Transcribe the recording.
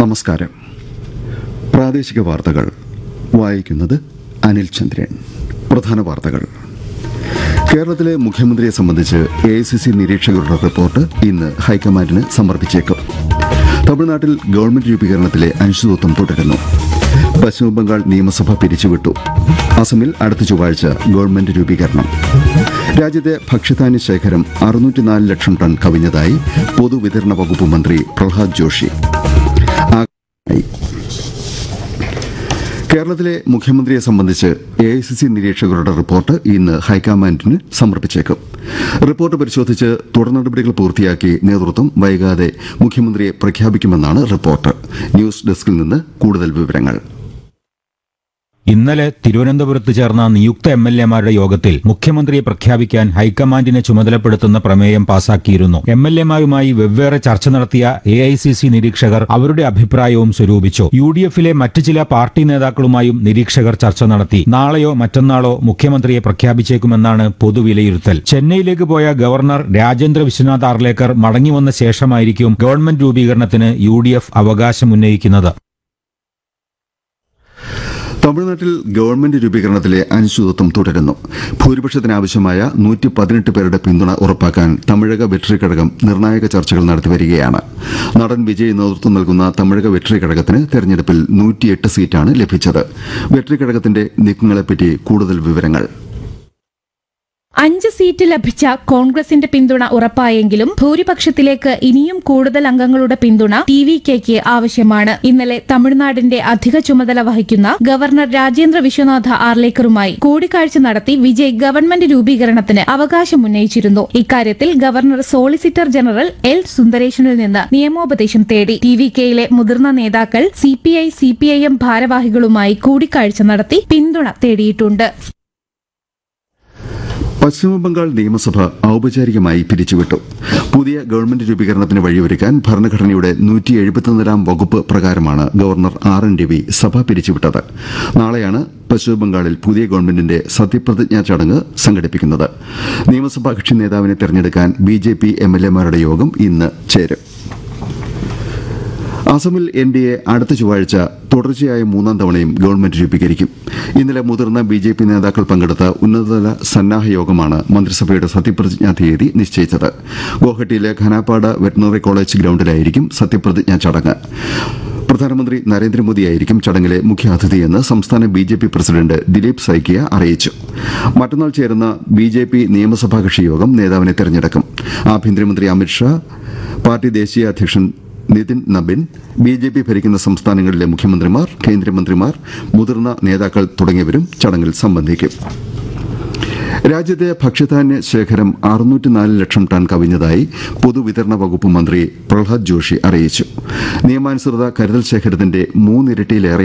നമസ്കാരം പ്രാദേശിക വാർത്തകൾ വായിക്കുന്നത് അനിൽ ചന്ദ്രൻ പ്രധാന വാർത്തകൾ കേരളത്തിലെ മുഖ്യമന്ത്രിയെ സംബന്ധിച്ച് എ ഐ സി സി നിരീക്ഷകരുടെ റിപ്പോർട്ട് ഇന്ന് ഹൈക്കമാൻഡിന് സമർപ്പിച്ചേക്കും തമിഴ്നാട്ടിൽ ഗവൺമെന്റ് രൂപീകരണത്തിലെ അനിശ്ചിതത്വം തുടരുന്നു പശ്ചിമബംഗാൾ നിയമസഭ പിരിച്ചുവിട്ടു അസമിൽ അടുത്ത ചൊവ്വാഴ്ച ഗവൺമെന്റ് രൂപീകരണം രാജ്യത്തെ ഭക്ഷ്യധാന്യ ശേഖരം അറുന്നൂറ്റിനാല് ലക്ഷം ടൺ കവിഞ്ഞതായി പൊതുവിതരണ വകുപ്പ് മന്ത്രി പ്രഹ്ലാദ് ജോഷി ആയി. കേരളത്തിലെ മുഖ്യമന്ത്രിയെ സംബന്ധിച്ച് എ ഐ സി സി നിരീക്ഷകരുടെ റിപ്പോർട്ട് ഇന്ന് ഹൈക്കമാൻഡിന് സമർപ്പിച്ചേക്കും റിപ്പോർട്ട് പരിശോധിച്ച് തുടർ നടപടികൾ പൂർത്തിയാക്കി നേതൃത്വം വൈകാതെ മുഖ്യമന്ത്രിയെ പ്രഖ്യാപിക്കുമെന്നാണ് റിപ്പോർട്ട് ന്യൂസ് ഡെസ്കിൽ നിന്ന് കൂടുതൽ വിവരങ്ങൾ ഇന്നലെ തിരുവനന്തപുരത്ത് ചേർന്ന നിയുക്ത എം എൽ എമാരുടെ യോഗത്തിൽ മുഖ്യമന്ത്രിയെ പ്രഖ്യാപിക്കാൻ ഹൈക്കമാൻഡിനെ ചുമതലപ്പെടുത്തുന്ന പ്രമേയം പാസാക്കിയിരുന്നു എം എൽ എമാരുമായി വെവ്വേറെ ചർച്ച നടത്തിയ എ ഐ സി സി നിരീക്ഷകർ അവരുടെ അഭിപ്രായവും സ്വരൂപിച്ചു യു ഡി എഫിലെ മറ്റു ചില പാർട്ടി നേതാക്കളുമായും നിരീക്ഷകർ ചർച്ച നടത്തി നാളെയോ മറ്റന്നാളോ മുഖ്യമന്ത്രിയെ പ്രഖ്യാപിച്ചേക്കുമെന്നാണ് പൊതുവിലയിരുത്തൽ ചെന്നൈയിലേക്ക് പോയ ഗവർണർ രാജേന്ദ്ര വിശ്വനാഥ് ആർലേക്കർ മടങ്ങിവന്ന ശേഷമായിരിക്കും ഗവൺമെന്റ് രൂപീകരണത്തിന് യു ഡി എഫ് അവകാശമുന്നയിക്കുന്നത് തമിഴ്നാട്ടിൽ ഗവൺമെന്റ് രൂപീകരണത്തിലെ അനിശ്ചിതത്വം തുടരുന്നു ഭൂരിപക്ഷത്തിനാവശ്യമായ നൂറ്റി പതിനെട്ട് പേരുടെ പിന്തുണ ഉറപ്പാക്കാൻ തമിഴക വെട്രി ഘടകം നിർണായക ചർച്ചകൾ നടത്തിവരികയാണ് നടൻ വിജയ് നേതൃത്വം നൽകുന്ന തമിഴക വെട്രി ഘടകത്തിന് തെരഞ്ഞെടുപ്പിൽ നൂറ്റിയെട്ട് സീറ്റാണ് ലഭിച്ചത് വെട്രി ഘടകത്തിന്റെ നീക്കങ്ങളെപ്പറ്റി കൂടുതൽ വിവരങ്ങൾ അഞ്ച് സീറ്റ് ലഭിച്ച കോൺഗ്രസിന്റെ പിന്തുണ ഉറപ്പായെങ്കിലും ഭൂരിപക്ഷത്തിലേക്ക് ഇനിയും കൂടുതൽ അംഗങ്ങളുടെ പിന്തുണ ടി വി കെക്ക് ആവശ്യമാണ് ഇന്നലെ തമിഴ്നാടിന്റെ അധിക ചുമതല വഹിക്കുന്ന ഗവർണർ രാജേന്ദ്ര വിശ്വനാഥ ആർലേക്കറുമായി കൂടിക്കാഴ്ച നടത്തി വിജയ് ഗവൺമെന്റ് രൂപീകരണത്തിന് അവകാശമുന്നയിച്ചിരുന്നു ഇക്കാര്യത്തിൽ ഗവർണർ സോളിസിറ്റർ ജനറൽ എൽ സുന്ദരേശനിൽ നിന്ന് നിയമോപദേശം തേടി ടി വി കെയിലെ മുതിർന്ന നേതാക്കൾ C P I C P I M ഭാരവാഹികളുമായി കൂടിക്കാഴ്ച നടത്തി പിന്തുണ തേടിയിട്ടുണ്ട് പശ്ചിമബംഗാൾ നിയമസഭ ഔപചാരികമായി പിരിച്ചുവിട്ടു പുതിയ ഗവൺമെന്റ് രൂപീകരണത്തിന് വഴിയൊരുക്കാൻ ഭരണഘടനയുടെ നൂറ്റി എഴുപത്തിയൊന്നിലാം വകുപ്പ് പ്രകാരമാണ് ഗവർണർ ആർ എൻ രവി സഭ പിരിച്ചുവിട്ടത് നാളെയാണ് പശ്ചിമബംഗാളിൽ പുതിയ ഗവൺമെന്റിന്റെ സത്യപ്രതിജ്ഞാ ചടങ്ങ് സംഘടിപ്പിക്കുന്നത് നിയമസഭാ കക്ഷി നേതാവിനെ തെരഞ്ഞെടുക്കാൻ B J P M L എമാരുടെ യോഗം ഇന്ന് ചേരും അസമിൽ എൻ ഡി എ അടുത്ത ചൊവ്വാഴ്ച തുടർച്ചയായ മൂന്നാം തവണയും ഗവൺമെന്റ് രൂപീകരിക്കും ഇന്നലെ മുതിർന്ന ബി ജെ പി നേതാക്കൾ പങ്കെടുത്ത ഉന്നതതല സന്നാഹ യോഗമാണ് മന്ത്രിസഭയുടെ സത്യപ്രതിജ്ഞാ തീയതി നിശ്ചയിച്ചത് ഗുവാഹട്ടിയിലെ ഖനാപ്പാട് വെറ്റിനറി കോളേജ് ഗ്രൌണ്ടിലായിരിക്കും സത്യപ്രതിജ്ഞാ ചടങ്ങ് പ്രധാനമന്ത്രി നരേന്ദ്രമോദിയായിരിക്കും ചടങ്ങിലെ മുഖ്യാതിഥിയെന്ന് സംസ്ഥാന B J P president Dileep Saikia അറിയിച്ചു മറ്റന്നാൾ ചേരുന്ന ബി ജെ പി നിയമസഭാ കക്ഷി യോഗം നേതാവിനെ തെരഞ്ഞെടുക്കും ആഭ്യന്തരമന്ത്രി അമിത്ഷാ പാർട്ടി ദേശീയ അധ്യക്ഷൻ Nitin Nabin B J P ഭരിക്കുന്ന സംസ്ഥാനങ്ങളിലെ മുഖ്യമന്ത്രിമാർ കേന്ദ്രമന്ത്രിമാർ മുതിർന്ന നേതാക്കൾ തുടങ്ങിയവരും ചടങ്ങിൽ സംബന്ധിക്കും രാജ്യത്തെ ഭക്ഷ്യധാന്യ ശേഖരം അറുന്നൂറ്റിനാല് ലക്ഷം ടൺ കവിഞ്ഞതായി പൊതുവിതരണ വകുപ്പ് മന്ത്രി പ്രഹ്ലാദ് ജോഷി അറിയിച്ചു നിയമാനുസൃത കരുതൽ ശേഖരത്തിന്റെ മൂന്നിരട്ടിയിലേറെ